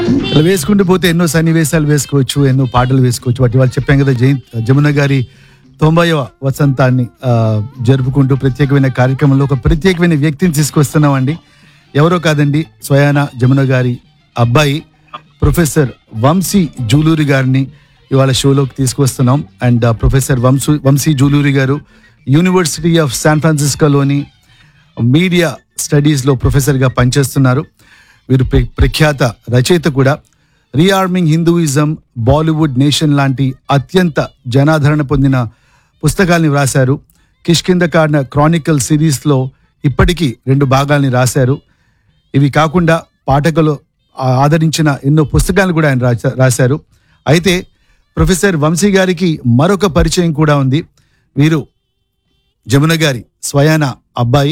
అలా వేసుకుంటూ పోతే ఎన్నో సన్నివేశాలు వేసుకోవచ్చు ఎన్నో పాటలు వేసుకోవచ్చు వాటి వాళ్ళు చెప్పాం కదా జయ జమున గారి తొంభైవ వసంతాన్ని ఆ, జరుపుకుంటూ ప్రత్యేకమైన కార్యక్రమంలో ఒక ప్రత్యేకమైన వ్యక్తిని తీసుకొస్తున్నామండి ఎవరో కాదండి స్వయాన జమున గారి అబ్బాయి ప్రొఫెసర్ వంశీ జూలూరి గారిని ఇవాళ షోలోకి తీసుకొస్తున్నాం అండ్ ప్రొఫెసర్ వంశు Vamshi Juluri garu university of San ఫ్రాన్సిస్కోలోని మీడియా స్టడీస్లో ప్రొఫెసర్గా పనిచేస్తున్నారు వీరు ప్ర- ప్రఖ్యాత రచయిత కూడా రీఆర్మింగ్ హిందూయిజం బాలీవుడ్ నేషన్ లాంటి అత్యంత జనాదరణ పొందిన పుస్తకాల్ని వ్రాశారు కిష్కిందకాండ క్రానికల్ సిరీస్లో ఇప్పటికీ రెండు భాగాల్ని రాశారు ఇవి కాకుండా పాఠకులు ఆ- ఆదరించిన ఎన్నో పుస్తకాలు కూడా ఆయన రాశా- రాశారు అయితే ప్రొఫెసర్ వంశీ గారికి మరొక పరిచయం కూడా ఉంది వీరు జమున గారి స్వయాన అబ్బాయి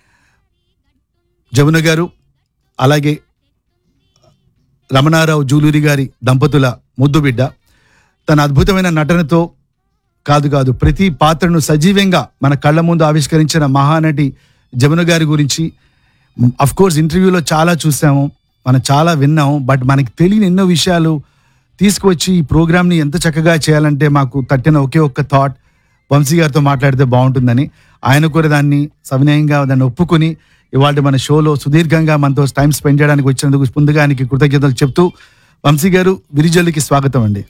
జమున గారు అలాగే రమణారావు జూలూరి గారి దంపతుల ముద్దు బిడ్డ తన అద్భుతమైన నటనతో కాదు కాదు ప్రతి పాత్రను సజీవంగా మన కళ్ళ ముందు ఆవిష్కరించిన మహానటి జమున గారి గురించి అఫ్ కోర్స్ ఇంటర్వ్యూలో చాలా చూసాము మనం చాలా విన్నాము బట్ మనకి తెలియని ఎన్నో విషయాలు తీసుకువచ్చి ఈ ప్రోగ్రామ్ని ఎంత చక్కగా చేయాలంటే మాకు తట్టిన ఒకే ఒక్క థాట్ వంశీ గారితో మాట్లాడితే బాగుంటుందని ఆయన కూడా దాన్ని సవినయంగా దాన్ని ఒప్పుకుని ఇవాళ మన షోలో సుదీర్ఘంగా మనతో టైం స్పెండ్ చేయడానికి వచ్చినందుకు ముందుగా ఆయనకి కృతజ్ఞతలు చెప్తూ వంశీ గారు విరిజల్లికి స్వాగతం అండి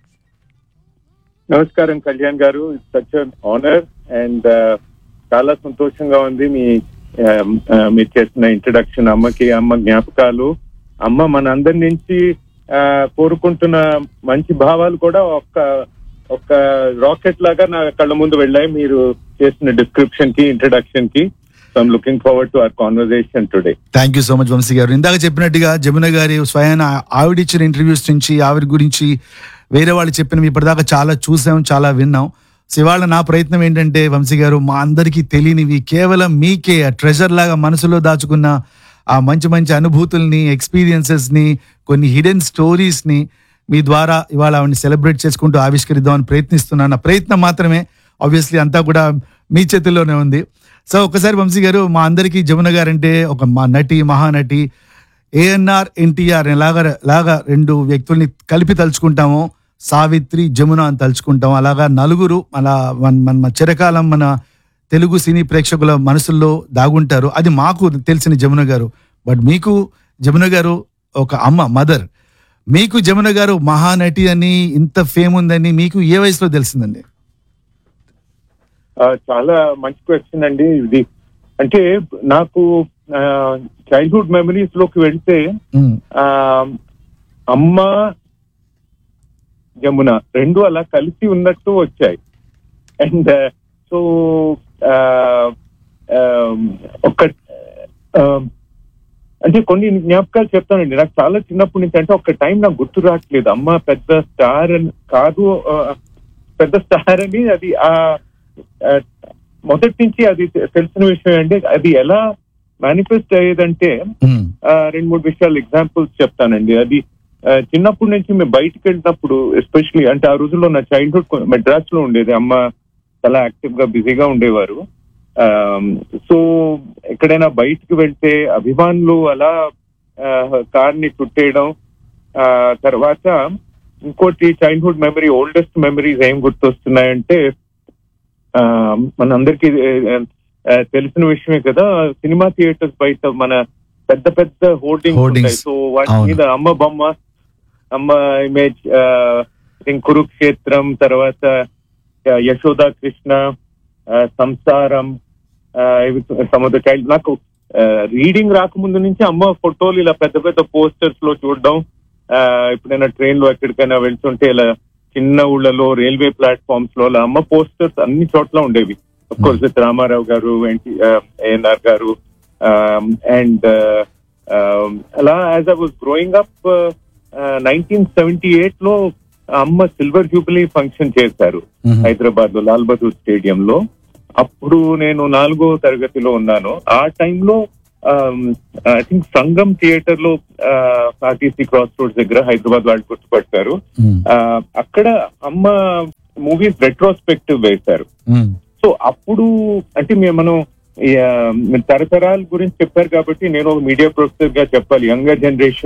నమస్కారం కళ్యాణ్ గారు సచ్ ఆనర్ అండ్ చాలా సంతోషంగా ఉంది మీ uh, uh, మీరు చేసిన ఇంట్రడక్షన్ అమ్మకి అమ్మ జ్ఞాపకాలు అమ్మ మనందరి నుంచి uh, కోరుకుంటున్న మంచి భావాలు కూడా ఒక్క ఒక రాకెట్ లాగా నా కళ్ళ ముందు వెళ్ళాయి మీరు చేసిన డిస్క్రిప్షన్ కి ఇంట్రడక్షన్ కి so I'm looking forward to our conversation today thank you so much Vamshi garu ఇందాక చెప్పినట్టుగా జమున గారి స్వయాన ఆవిడిచ్చిన ఇంటర్వ్యూస్ నుంచి ఆవిడ గురించి వేరే వాళ్ళు చెప్పిన ఇప్పటిదాకా చాలా చూసాం చాలా విన్నాం సో ఇవాళ నా ప్రయత్నం ఏంటంటే వంశీ గారు మా అందరికీ తెలియనివి కేవలం మీకే ట్రెజర్ లాగా మనసులో దాచుకున్న ఆ మంచి మంచి అనుభూతుల్ని ఎక్స్పీరియన్సెస్ ని కొన్ని హిడెన్ స్టోరీస్ ని మీ ద్వారా ఇవాళ ఆవిడని సెలబ్రేట్ చేసుకుంటూ ఆవిష్కరిద్దామని ప్రయత్నిస్తున్నాను నా ప్రయత్నం మాత్రమే ఆబ్వియస్లీ అంతా కూడా మీ చేతుల్లోనే ఉంది సో ఒకసారి వంశీ గారు మా అందరికీ జమున గారు అంటే ఒక మా నటి మహానటి ఏఎన్ఆర్ ఎన్టీఆర్ లాగా లాగా రెండు వ్యక్తుల్ని కలిపి తలుచుకుంటాము సావిత్రి జమున అని తలుచుకుంటాం అలాగా నలుగురు అలా మన మన చిరకాలం మన తెలుగు సినీ ప్రేక్షకుల మనసుల్లో దాగుంటారు అది మాకు తెలిసిన జమున గారు బట్ మీకు జమున గారు ఒక అమ్మ మదర్ మీకు జమున గారు మహానటి అని ఇంత ఫేమ్ ఉందని మీకు ఏ వయసులో తెలిసిందండి చాలా మంచి క్వశ్చన్ అండి ఇది అంటే నాకు చైల్డ్హుడ్ మెమరీస్ లోకి వెళ్తే ఉమ్, ఆ, అమ్మ యమున రెండు అలా కలిసి ఉన్నట్టు వచ్చాయి అండ్ సో ఒక ఆ, అంటే కొన్ని జ్ఞాపకాలు చెప్తానండి నాకు చాలా చిన్నప్పటి నుంచి అంటే ఒక టైం నాకు గుర్తు రావట్లేదు అమ్మ పెద్ద స్టార్ అని కాదు ఆ, పెద్ద స్టార్ అని అది ఆ ఆ, మొదటి నుంచి అది తెలిసిన విషయం అండి అది ఎలా మేనిఫెస్ట్ అయ్యేదంటే ఉమ్, ఆ, రెండు మూడు విషయాలు ఎగ్జాంపుల్స్ చెప్తానండి అది ఆ, చిన్నప్పటి నుంచి మేము బయటికి వెళ్ళినప్పుడు ఎస్పెషలీ అంటే ఆ రోజుల్లో నా చైల్డ్హుడ్ మెడ్రాస్ లో ఉండేది అమ్మ చాలా యాక్టివ్ గా బిజీగా ఉండేవారు సో ఎక్కడైనా బయటికి వెళ్తే అభిమానులు అలా కార్ ని చుట్టేయడం ఆ, తర్వాత ఇంకోటి చైల్డ్హుడ్ మెమరీ ఓల్డెస్ట్ మెమరీస్ ఏం గుర్తొస్తున్నాయంటే ఆ, మనందరికీ ఆ, తెలిసిన విషయమే కదా సినిమా థియేటర్స్ బయట మన పెద్ద పెద్ద హోర్డింగ్స్ Hoardings. ఉంటాయి సో వాటి అవును. మీద అమ్మ బొమ్మ అమ్మ ఇమేజ్ కురుక్షేత్రం తర్వాత ఆ, యశోద కృష్ణ ఆ, సంసారం ఆ, ఇవి సముద్ర చైల్డ్ నాకు రీడింగ్ రాకముందు నుంచి అమ్మ ఫోటోలు ఇలా పెద్ద పెద్ద పోస్టర్స్ లో చూడడం ఆ, ఎప్పుడైనా ట్రైన్ లో ఎక్కడికైనా వెళ్తుంటే ఇలా చిన్న ఊళ్ళలో రైల్వే ప్లాట్ఫామ్స్ లో అలా అమ్మ పోస్టర్స్ అన్ని చోట్ల ఉండేవి అఫ్ కోర్స్ విత్ రామారావు గారు ఏఎన్ఆర్ గారు అండ్ అలా as I was growing up nineteen seventy eight లో అమ్మ సిల్వర్ జూబిలీ ఫంక్షన్ చేశారు ఉమ్, హైదరాబాద్ లో లాల్ బహదూర్ స్టేడియం లో అప్పుడు నేను నాలుగో తరగతిలో ఉన్నాను ఆ టైంలో ఐ థింక్ సంగం థియేటర్ లో ఆర్టీసీ క్రాస్ రోడ్స్ దగ్గర హైదరాబాద్ వాళ్ళు గుర్తుపట్టారు ఉమ్, ఆ, అక్కడ అమ్మ మూవీస్ రెట్రోస్పెక్టివ్ వేశారు ఉమ్, సో అప్పుడు అంటే మేము మనం ఈ, ఆ, మీరు తరతరాల గురించి చెప్పారు కాబట్టి నేను ఒక మీడియా ప్రొఫెసర్ గా చెప్పాలి యంగర్ జనరేషన్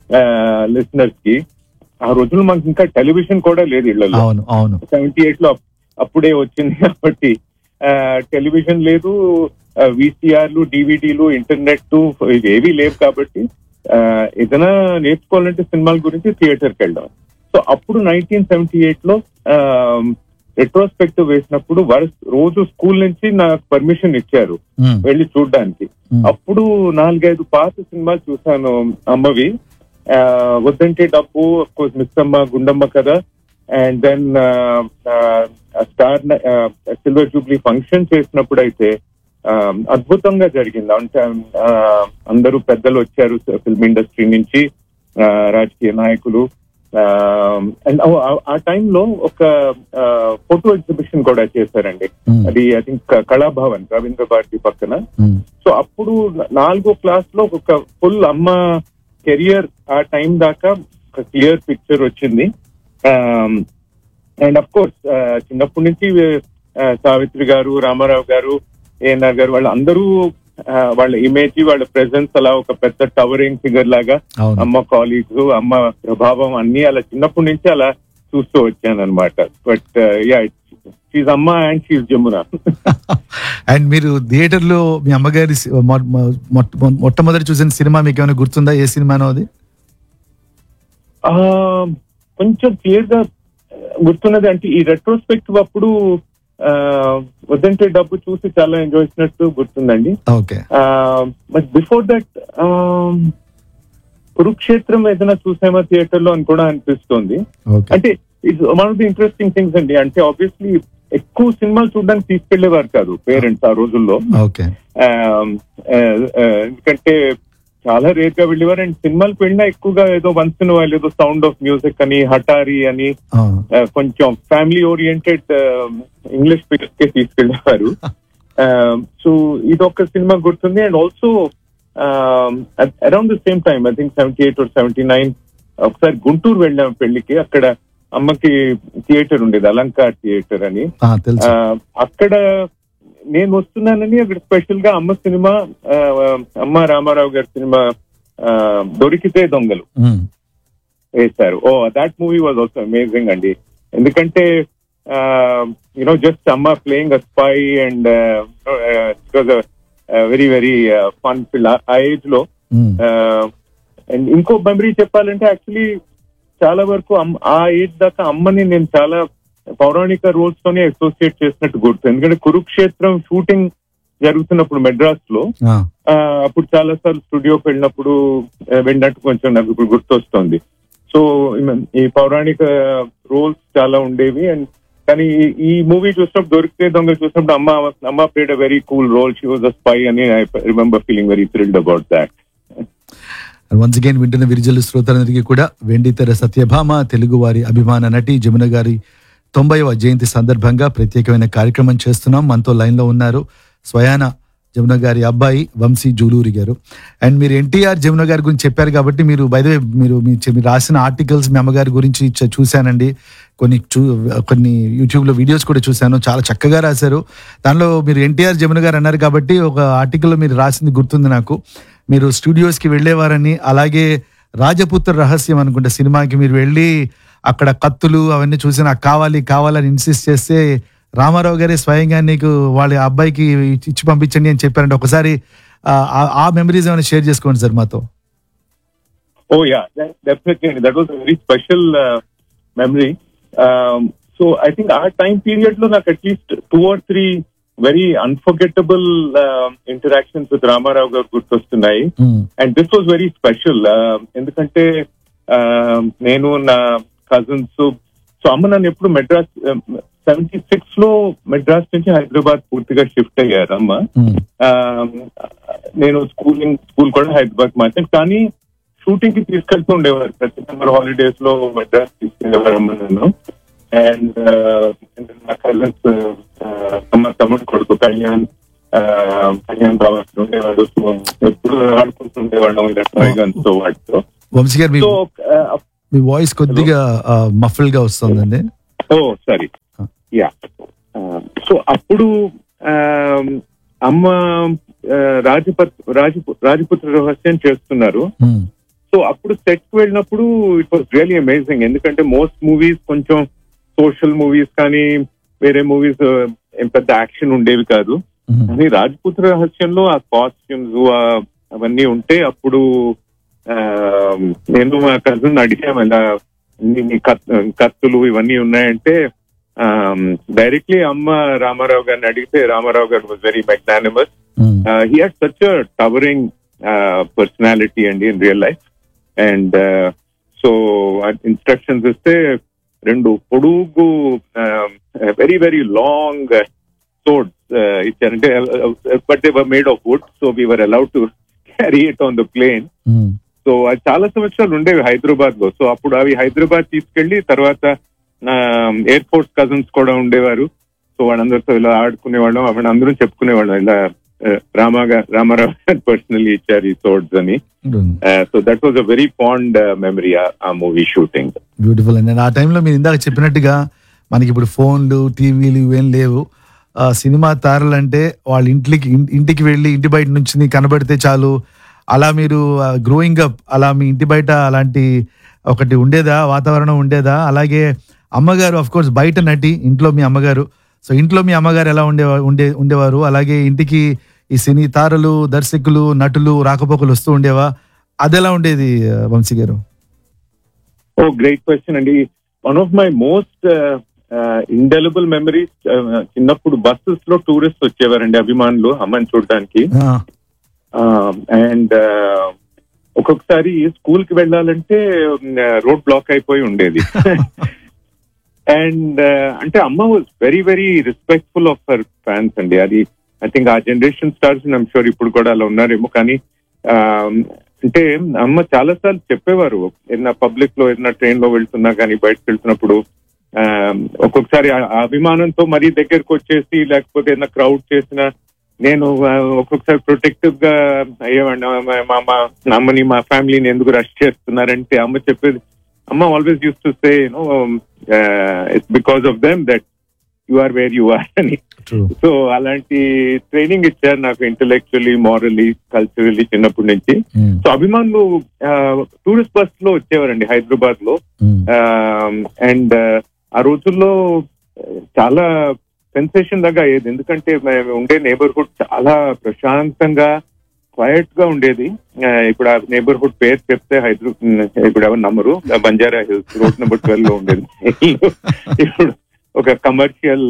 లిసనర్స్ కి ఆ రోజుల్లో మనకి ఇంకా టెలివిజన్ కూడా లేదు ఇళ్లలో అవును అవును సెవెంటీ ఎయిట్ లో అప్- అప్పుడే వచ్చింది కాబట్టి టెలివిజన్ లేదు విసిఆర్లు డివిడీలు ఇంటర్నెట్ ఏవీ లేవు కాబట్టి ఆ, ఏదైనా నేర్చుకోవాలంటే సినిమాల గురించి థియేటర్కి వెళ్ళాం సో అప్పుడు నైన్టీన్ సెవెంటీ ఎయిట్ లో రెట్రోస్పెక్టివ్ వేసినప్పుడు వరుస రోజు స్కూల్ నుంచి నాకు పర్మిషన్ ఇచ్చారు ఉమ్, వెళ్ళి చూడడానికి ఉమ్, అప్పుడు నాలుగైదు పాత సినిమాలు చూసాను అమ్మవి ఆ, వద్దంటే డబ్బు కోర్స్ మిస్సమ్మ గుండమ్మ కదా and then star silver jubilee function చేసినప్పుడు అయితే ఆ, అద్భుతంగా జరిగింది అంటే ఆ, అందరూ పెద్దలు వచ్చారు ఫిల్మ్ ఇండస్ట్రీ నుంచి ఆ, రాజకీయ నాయకులు అండ్ ఆ టైంలో ఒక ఫోటో ఎగ్జిబిషన్ కూడా చేశారండి ఉమ్, అది ఐ థింక్ కళాభవన్ రవీంద్ర భారతి పక్కన ఉమ్, సో అప్పుడు నాలుగో క్లాస్ లో ఒక ఫుల్ అమ్మ కెరియర్ ఆ టైం దాకా ఒక క్లియర్ పిక్చర్ వచ్చింది అండ్ అఫ్ కోర్స్ చిన్నప్పటి నుంచి ఆ, సావిత్రి గారు రామారావు గారు ఏఎన్ఆర్ గారు వాళ్ళు అందరూ ఆ, వాళ్ళ ఇమేజ్ వాళ్ళ ప్రెసెన్స్ అలా ఒక పెద్ద టవరింగ్ ఫిగర్ లాగా అవును అమ్మ కాలీగ్స్ అమ్మ ప్రభావం అన్ని అలా చిన్నప్పటి నుంచి అలా చూస్తూ వచ్చాను అనమాట బట్ యా షీజ్ అమ్మ అండ్ షీజ్ జమున అండ్ మీరు థియేటర్ లో మీ అమ్మగారి సి- మొ- మొ- మొట్ట- మొట్టమొదటి చూసిన సినిమా మీకు ఏమైనా గుర్తుందా ఏ సినిమానో అది ఆ, కొంచెం క్లియర్ గా గుర్తున్నది అంటే ఈ రెట్రోస్పెక్టివ్ అప్పుడు ఆ, వద్దంటే డబ్బు చూసి చాలా ఎంజాయ్ చేసినట్టు గుర్తుందండి okay but before that Kurukshetram ఏదైనా చూసామా థియేటర్ లో అని కూడా అనిపిస్తుంది ఓకే అంటే it's one of the interesting things అండి అంటే ఆబ్వియస్లీ ఎక్కువ సినిమాలు చూడడానికి తీసుకెళ్లేవారు కాదు పేరెంట్స్ ఆ రోజుల్లో ఓకే ఆ, ఆ, ఆ, ఎందుకంటే చాలా రేట్ గా వెళ్ళేవారు అండ్ సినిమాలకు వెళ్ళినా ఎక్కువగా ఏదో వన్స్ ఇన్ వైల్ ఏదో సౌండ్ ఆఫ్ మ్యూజిక్ అని హటారి అని ఆ, ఆ, కొంచెం ఫ్యామిలీ ఓరియంటెడ్ ఇంగ్లీష్ పిక్చర్స్ కే తీసుకెళ్లేవారు సో ఇది ఒక సినిమా గుర్తుంది and also around the same time I think seventy eight seventy nine ఒకసారి గుంటూరు వెళ్ళాం పెళ్లికి అక్కడ అమ్మకి థియేటర్ ఉండేది అలంకార్ థియేటర్ అని ఆ, తెలుసు ఆ, అక్కడ నేను వస్తున్నానని అక్కడ స్పెషల్ గా అమ్మ సినిమా ఆ, అమ్మ రామారావు గారి సినిమా ఆ, దొరికితే దొంగలు ఉమ్, వేశారు oh that movie was also amazing అండి ఎందుకంటే యునో జస్ట్ అమ్మ playing a spy and very very fun film ఆ ఏజ్ లో ఉమ్, అండ్ ఇంకో మెమరీ చెప్పాలంటే యాక్చువల్లీ చాలా వరకు అమ్- ఆ ఏజ్ దాకా అమ్మని నేను చాలా పౌరాణిక రోల్స్ తోనే అసోసియేట్ చేసినట్టు గుర్తు ఎందుకంటే కురుక్షేత్రం షూటింగ్ జరుగుతున్నప్పుడు మెడ్రాస్ లో ఆ, ఆ, అప్పుడు చాలా సార్లు స్టూడియోకి వెళ్ళినప్పుడు ఆ, వెళ్ళినట్టు కొంచెం నాకు ఇప్పుడు గుర్తొస్తుంది సో ఈ పౌరాణిక రోల్స్ చాలా ఉండేవి అండ్ కానీ ఈ- ఈ మూవీ చూసినప్పుడు దొరికితే దొంగ చూసినప్పుడు అమ్మ అమ్మ played a very cool role she was a spy అని I remember feeling very thrilled about that once again వింటున్న విరిజలు శ్రోతలందరికీ కూడా వెండితెర సత్యభామ తెలుగు వారి అభిమాన నటి జమున గారి తొంభైవ జయంతి సందర్భంగా ప్రత్యేకమైన కార్యక్రమం చేస్తున్నాం మనతో లైన్ లో ఉన్నారు స్వయాన జమున గారి అబ్బాయి వంశీ జూలూరి గారు అండ్ మీరు ఎన్టీఆర్ జమున గారి గురించి చెప్పారు కాబట్టి మీరు బై మీరు మీ చె- మీరు రాసిన ఆర్టికల్స్ మీ అమ్మగారి గురించి చ- చూశానండి కొన్ని చూ కొన్ని యూట్యూబ్ లో వీడియోస్ కూడా చూశాను చాలా చక్కగా రాశారు దానిలో మీరు ఎన్టీఆర్ జమున గారు అన్నారు కాబట్టి ఒక ఆర్టికల్లో మీరు రాసింది గుర్తుంది నాకు మీరు స్టూడియోస్ కి వెళ్ళేవారని అలాగే రాజపుత్ర రహస్యం అనుకుంటే సినిమాకి మీరు వెళ్ళి అక్కడ కత్తులు అవన్నీ చూసి నాకు కావాలి కావాలని ఇన్సిస్ట్ చేస్తే రామారావు గారే స్వయంగా నీకు వాళ్ళ అబ్బాయికి ఇచ్చి- ఇచ్చి పంపించండి అని చెప్పారంటే ఒకసారి ఆ- ఆ- ఆ మెమరీస్ ఏమైనా షేర్ చేసుకోండి సార్ మాతో oh yeah definitely that was very special memory so I think ఆ టైం పీరియడ్ లో నాకు at least two or three very unforgettable interactions with Ramarao garu గుర్తొస్తున్నాయి um, and this was very special ఎందుకంటే uh, నేను నా కజిన్స్ సో అమ్మ నన్ను ఎప్పుడు మెడ్రాస్ సెవెంటీ సిక్స్ లో మెడ్రాస్ నుంచి హైదరాబాద్ పూర్తిగా షిఫ్ట్ అయ్యారు అమ్మ ఉమ్, Um, నేను స్కూలింగ్ స్కూల్ కూడా హైదరాబాద్ మార్చాను కానీ షూటింగ్ కి తీసుకెళ్తూ ఉండేవారు ప్రతి సమ్మర్ హాలిడేస్ లో మెడ్రాస్ తీసుకెళ్లేవారు అమ్మ నన్ను అండ్ నా కజిన్స్ అమ్మ తమ్ముడు కొడుకు కళ్యాణ్ uh, కళ్యాణ్ రావచ్చు ఉండేవాడు సో ఎప్పుడు ఆడుకుంటుండేవాళ్ళం ఇలా తో వాటితో వంశీ గారు మీ సో మీ వాయిస్ కొద్దిగా మఫిల్ గా వస్తుందండి ఓ సారీ యా సో అప్పుడు um, అమ్మ రాజపత్ రాజపు రాజపుత్ర రహస్యం చేస్తున్నారు ఉమ్, సో అప్పుడు సెట్ కి వెళ్ళినప్పుడు ఇట్ వాస్ రియలీ అమేజింగ్ ఎందుకంటే మోస్ట్ మూవీస్ కొంచెం సోషల్ మూవీస్ కానీ వేరే మూవీస్ ఏం పెద్ద యాక్షన్ ఉండేవి కాదు మ్మ్. కానీ రాజపుత్ర రహస్యంలో ఆ కాస్ట్యూమ్స్ అవన్నీ ఉంటే అప్పుడు ఆ, నేను మా కజిన్ అడిగాము ఇలా ఇన్ని- ఇన్ని కత్- కత్తులు ఇవన్నీ ఉన్నాయంటే డైరెక్ట్లీ అమ్మ రామారావు గారిని అడిగితే Ramarao garu was very magnanimous hmm. He had such towering personality అండి in real life and so instructions ఇస్తే రెండు పొడుగు వెరీ వెరీ లాంగ్ సోడ్స్ ఇచ్చారంటే but they were made of wood so we were allowed to carry it on the plane hmm. So అది చాలా సంవత్సరాలు ఉండేవి హైదరాబాద్ లో సో అప్పుడు అవి హైదరాబాద్ తీసుకెళ్లి తర్వాత ఎయిర్ ఫోర్స్ కజిన్స్ కూడా ఉండేవారు సో వాళ్ళందరితో ఇలా ఆడుకునేవాళ్ళం అవి అందరం చెప్పుకునేవాళ్ళం ఇలా ఆ, రామా గా- రామారావు గారు పర్సనల్లీ ఇచ్చారు ఈ సోడ్స్ అని so that was a very fond memory ఆ మూవీ షూటింగ్ బ్యూటిఫుల్ అండి ఆ టైంలో మీరు ఇందాక చెప్పినట్టుగా మనకి ఇప్పుడు ఫోన్లు టీవీలు ఇవేం లేవు ఆ, సినిమా తారలు అంటే వాళ్ళ ఇంటికి ఇన్- ఇంటికి వెళ్ళి ఇంటి బయట నుంచి కనబడితే చాలు అలా మీరు గ్రోయింగ్ అప్ అలా మీ ఇంటి బయట అలాంటి ఒకటి ఉండేదా వాతావరణం ఉండేదా అలాగే అమ్మగారు అఫ్ కోర్స్ బయట నటి ఇంట్లో మీ అమ్మగారు సో ఇంట్లో మీ అమ్మగారు ఎలా ఉండే ఉండే ఉండేవారు అలాగే ఇంటికి ఈ సినీ తారలు దర్శకులు నటులు రాకపోకలు వస్తూ ఉండేవా అది ఎలా ఉండేది ఆ, Vamshi garu oh great question అండి one of my most indelible memories చిన్నప్పుడు బస్సెస్ లో టూరిస్ట్ వచ్చేవారండి అభిమానులు అమ్మని చూడడానికి ఆ, అండ్ ఒక్కొక్కసారి స్కూల్ కి వెళ్ళాలంటే రోడ్ బ్లాక్ అయిపోయి ఉండేది అండ్ అంటే అమ్మ was very very respectful of her fans అండి అది ఐ థింక్ ఆ జనరేషన్ స్టార్స్ ఐమ్ షూర్ ఇప్పుడు కూడా అలా ఉన్నారేమో కానీ ఆ, అంటే అమ్మ చాలా సార్లు చెప్పేవారు ఏదైనా పబ్లిక్ లో ఏదైనా ట్రైన్ లో వెళ్తున్నా కానీ బయటకు వెళ్తున్నప్పుడు ఆ, ఒక్కొక్కసారి ఆ ఆ అభిమానంతో మరీ దగ్గరకు వచ్చేసి లేకపోతే ఏదైనా క్రౌడ్ చేసినా నేను ఆ, ఒక్కొక్కసారి ప్రొటెక్టివ్ గా అయ్యేవాడిని మా- మా మా అమ్మని మా ఫ్యామిలీని ఎందుకు రష్ చేస్తున్నారంటే అమ్మ చెప్పేది అమ్మ always use to say no it's because of them that you are where you are అని true. సో అలాంటి ట్రైనింగ్ ఇచ్చారు నాకు ఇంటలెక్చువల్లీ మారల్లీ కల్చరల్లీ చిన్నప్పటి నుంచి Mm, సో అభిమానులు టూరిస్ట్ బస్ లో వచ్చేవారండి హైదరాబాద్ లో mm, అండ్ ఆ రోజుల్లో ఆ, చాలా సెన్సేషన్ లాగా అయ్యేది ఎందుకంటే మేము ఉండే నేబర్హుడ్ చాలా ప్రశాంతంగా క్వైట్ గా ఉండేది ఆ, ఇప్పుడు ఆ నేబర్హుడ్ పేరు చెప్తే హైదరాబాద్ ఇప్పుడు ఎవరు నమ్మరు ఆ Banjara Hills road number twelve లో ఉండేది ఇప్పుడు ఒక కమర్షియల్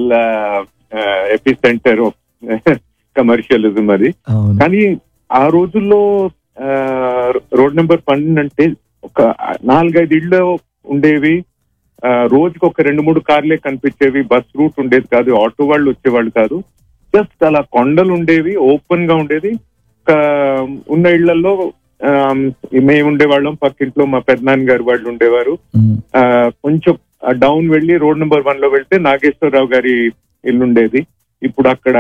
ఎపి సెంటర్ కమర్షియలిజం అది అవును కానీ ఆ రోజుల్లో ఆ, రోడ్ నెంబర్ పన్నెండు అంటే ఒక నాలుగైదు ఇళ్ళు ఉండేవి ఆ, రోజుకి ఒక రెండు మూడు కార్లే కనిపించేవి బస్ రూట్ ఉండేది కాదు ఆటో వాళ్ళు వచ్చేవాళ్ళు కాదు జస్ట్ అలా కొండలు ఉండేవి ఓపెన్ గా ఉండేది ఒక ఉన్న ఇళ్లలో మేము ఉండేవాళ్ళం పక్కింట్లో మా పెద్దనాన్న గారు వాళ్ళు ఉండేవారు Mm, ఆ, కొంచెం డౌన్ వెళ్ళి రోడ్ నెంబర్ వన్ లో వెళ్తే నాగేశ్వరరావు గారి ఇల్లు ఉండేది ఇప్పుడు అక్కడ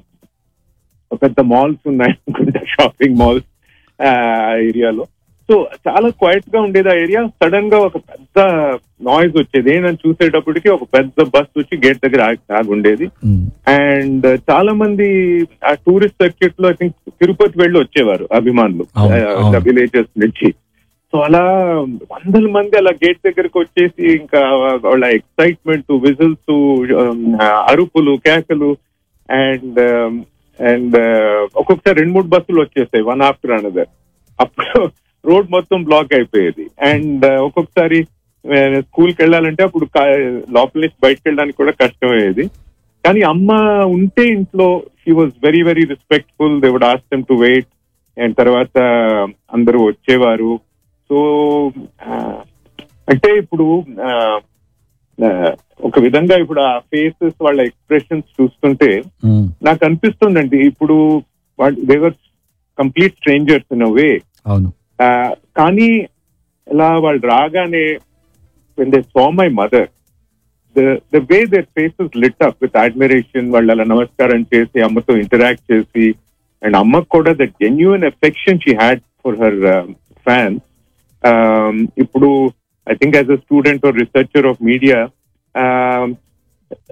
ఒక పెద్ద మాల్స్ ఉన్నాయి అనుకుంటా షాపింగ్ మాల్స్ ఆ ఏరియాలో సో చాలా క్వైట్ గా ఉండేది ఆ ఏరియా సడన్ గా ఒక పెద్ద నాయిస్ వచ్చేది నేను చూసేటప్పటికి ఒక పెద్ద బస్ వచ్చి గేట్ దగ్గర ఆగి- ఆగి ఉండేది mm, అండ్ చాలా మంది ఆ టూరిస్ట్ సర్క్యూట్ లో ఐ థింక్ తిరుపతి వెళ్ళి వచ్చేవారు అభిమానులు అవును, అవును. విలేజెస్ నుంచి సో అలా వందల మంది అలా గేట్ దగ్గరకు వచ్చేసి ఇంకా వాళ్ళ ఎక్సైట్మెంట్ విజిల్స్ అరుపులు కేకలు అండ్ అండ్ ఒక్కొక్కసారి రెండు మూడు బస్సులు వచ్చేస్తాయి వన్ ఆఫ్టర్ అనదర్ అప్పుడు రోడ్ మొత్తం బ్లాక్ అయిపోయేది అండ్ ఒక్కొక్కసారి స్కూల్కి వెళ్ళాలంటే అప్పుడు కా- లోపల నుంచి బయటకు వెళ్ళడానికి కూడా కష్టమయ్యేది కానీ అమ్మ ఉంటే ఇంట్లో she was very very respectful they would ask to wait and తర్వాత అందరూ వచ్చేవారు సో అంటే ఇప్పుడు ఆ, ఆ, ఒక విధంగా ఇప్పుడు ఆ ఫేసెస్ వాళ్ళ ఎక్స్ప్రెషన్స్ చూస్తుంటే mm, నాకు అనిపిస్తుందండి ఇప్పుడు వాళ్ళు they were complete strangers in way అవును కానీ ఇలా వాళ్ళు రాగానే when they saw my mother the the way their faces lit up with admiration వాళ్ళు అలా నమస్కారం చేసి అమ్మతో ఇంటరాక్ట్ చేసి అండ్ అమ్మకు కూడా the genuine affection she had for her fans ఇప్పుడు I think as a student or researcher of media